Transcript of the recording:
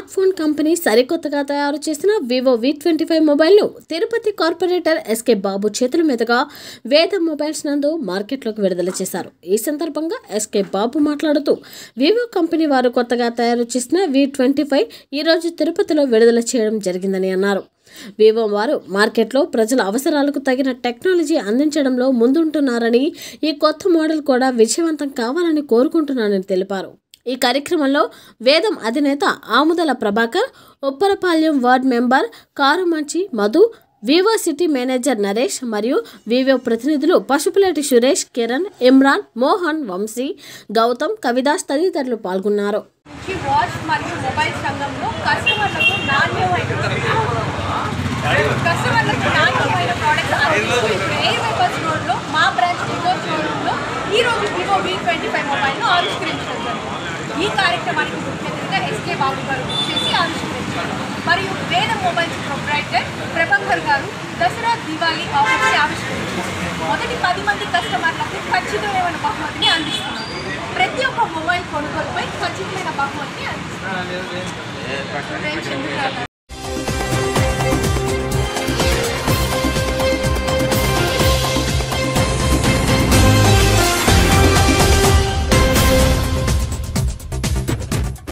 Smart phone company సరికొత్తగా తయారు చేసిన వివో వి ట్వంటీ ఫైవ్ మొబైల్ను తిరుపతి కార్పొరేటర్ ఎస్కే బాబు చేతుల మీదుగా వేద మొబైల్స్ నందు మార్కెట్లోకి విడుదల చేశారు ఈ సందర్భంగా ఎస్కే బాబు మాట్లాడుతూ వివో కంపెనీ వారు కొత్తగా తయారు చేసిన వి ట్వంటీ ఫైవ్ ఈరోజు తిరుపతిలో విడుదల చేయడం జరిగిందని అన్నారు వివో వారు మార్కెట్లో ప్రజల అవసరాలకు తగిన టెక్నాలజీ అందించడంలో ముందుంటున్నారని ఈ కొత్త మోడల్ కూడా విజయవంతం కావాలని కోరుకుంటున్నానని తెలిపారు ఈ కార్యక్రమంలో వేదం అధినేత Amudala Prabhakar Upparapalyam ward member Karumanchi Madhu Vivo city manager Naresh మరియు వివో ప్రతినిధులు పశుపులేటి సురేష్ కిరణ్ ఇమ్రాన్ మోహన్ వంశీ గౌతమ్ కవిదాస్ తదితరులు పాల్గొన్నారు నుంచి వాచ్ మరియు మొబైల్ రంగంలో కస్టమర్లకు నాణ్యమైన కస్టమర్లకు నాణ్యమైన ప్రోడక్ట్స్ అందిస్తూ ఇప్పుడు ఎయిర్ వైపర్స్ రోడ్లో మా బ్రాంచ్ వివో షోరూంలో ఈ రోజు వివో వి ట్వంటీ ఫైవ్ మొబైల్ను ఆవిష్కరించడం జరిగింది ఈ కార్యక్రమానికి ముఖ్య అతిథిగా ఎస్కే బాబు గారు చేసి ఆవిష్కరించారు మరియు వేద మొబైల్స్ ప్రొప్రైటర్ ప్రభంకర్ గారు దసరా దివాళీ ఆఫర్ని ఆవిష్కరించారు మొదటి పది మంది కస్టమర్లకు ఖచ్చితమైన బహుమతిని అందిస్తున్నారు ప్రతి ఒక్క మొబైల్ కొనుగోలుపై ఖచ్చితమైన బహుమతిని అందిస్తున్నారు ఫ్రెండ్స్ ఎందుకు రాదు?